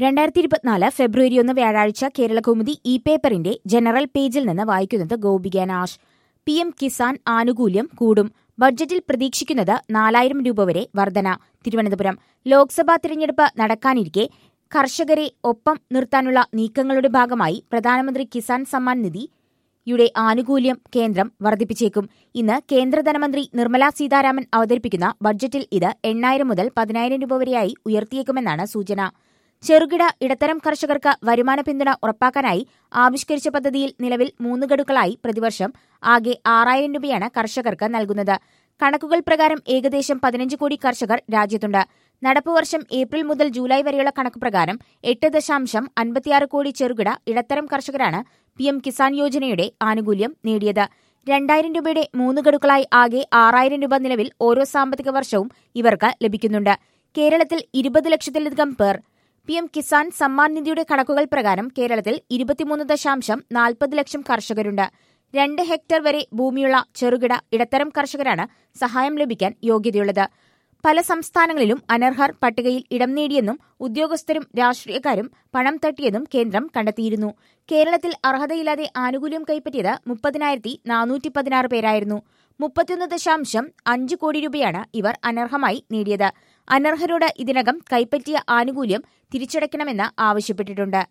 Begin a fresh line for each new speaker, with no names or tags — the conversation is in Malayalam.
രണ്ടായിരത്തി ഇരുപത്തിനാല് ഫെബ്രുവരി ഒന്ന് വ്യാഴാഴ്ച കേരളകൗമുദി ഇ പേപ്പറിന്റെ ജനറൽ പേജിൽ നിന്ന് വായിക്കുന്നത് ഗോപിക നാഷ് പി എം കിസാൻ ആനുകൂല്യം കൂടും ബഡ്ജറ്റിൽ പ്രതീക്ഷിക്കുന്നത് നാലായിരം രൂപ വരെ വർധന തിരുവനന്തപുരം ലോക്സഭാ തിരഞ്ഞെടുപ്പ് നടക്കാനിരിക്കെ കർഷകരെ ഒപ്പം നിർത്താനുള്ള നീക്കങ്ങളുടെ ഭാഗമായി പ്രധാനമന്ത്രി കിസാൻ സമ്മാൻ നിധി യുടെ ആനുകൂല്യം കേന്ദ്രം വർദ്ധിപ്പിച്ചേക്കും ഇന്ന് കേന്ദ്ര ധനമന്ത്രി നിർമ്മലാ സീതാരാമൻ അവതരിപ്പിക്കുന്ന ബഡ്ജറ്റിൽ ഇത് എണ്ണായിരം മുതൽ പതിനായിരം രൂപ വരെയായി ഉയർത്തിയേക്കുമെന്നാണ് സൂചന ചെറുകിട ഇടത്തരം കർഷകർക്ക് വരുമാന പിന്തുണ ഉറപ്പാക്കാനായി ആവിഷ്കരിച്ച പദ്ധതിയിൽ നിലവിൽ മൂന്ന് ഗഡുക്കളായി പ്രതിവർഷം ആകെ ആറായിരം രൂപയാണ് കർഷകർക്ക് നൽകുന്നത് കണക്കുകൾ പ്രകാരം ഏകദേശം പതിനഞ്ച് കോടി കർഷകർ രാജ്യത്തുണ്ട് നടപ്പ് വർഷം ഏപ്രിൽ മുതൽ ജൂലൈ വരെയുള്ള കണക്ക് പ്രകാരം എട്ട് ദശാംശം അൻപത്തിയാറ് കോടി ചെറുകിട ഇടത്തരം കർഷകരാണ് പി എം കിസാൻ യോജനയുടെ ആനുകൂല്യം നേടിയത് രണ്ടായിരം രൂപയുടെ മൂന്ന് ഗഡുക്കളായി ആകെ ആറായിരം രൂപ നിലവിൽ ഓരോ സാമ്പത്തിക വർഷവും ഇവർക്ക് ലഭിക്കുന്നുണ്ട് കേരളത്തിൽ ഇരുപത് ലക്ഷത്തിലധികം പേർ പി എം കിസാൻ സമ്മാൻ നിധിയുടെ കണക്കുകൾ പ്രകാരം കേരളത്തിൽ ഇരുപത്തിമൂന്ന് ദശാംശം നാൽപ്പത് ലക്ഷം കർഷകരുണ്ട് രണ്ട് ഹെക്ടർ വരെ ഭൂമിയുള്ള ചെറുകിട ഇടത്തരം കർഷകരാണ് സഹായം ലഭിക്കാൻ യോഗ്യതയുള്ളത് പല സംസ്ഥാനങ്ങളിലും അനർഹർ പട്ടികയിൽ ഇടം നേടിയെന്നും ഉദ്യോഗസ്ഥരും രാഷ്ട്രീയക്കാരും പണം തട്ടിയെന്നും കേന്ദ്രം കണ്ടെത്തിയിരുന്നു കേരളത്തിൽ അർഹതയില്ലാതെ ആനുകൂല്യം കൈപ്പറ്റിയത് മുപ്പതിനായിരത്തി നാനൂറ്റി പതിനാറ് പേരായിരുന്നു മുപ്പത്തിയൊന്ന് ദശാംശം അഞ്ച് കോടി രൂപയാണ് ഇവർ അനർഹമായി നേടിയത് അനർഹരോട് ഇതിനകം കൈപ്പറ്റിയ ആനുകൂല്യം തിരിച്ചടയ്ക്കണമെന്ന് ആവശ്യപ്പെട്ടിട്ടുണ്ട്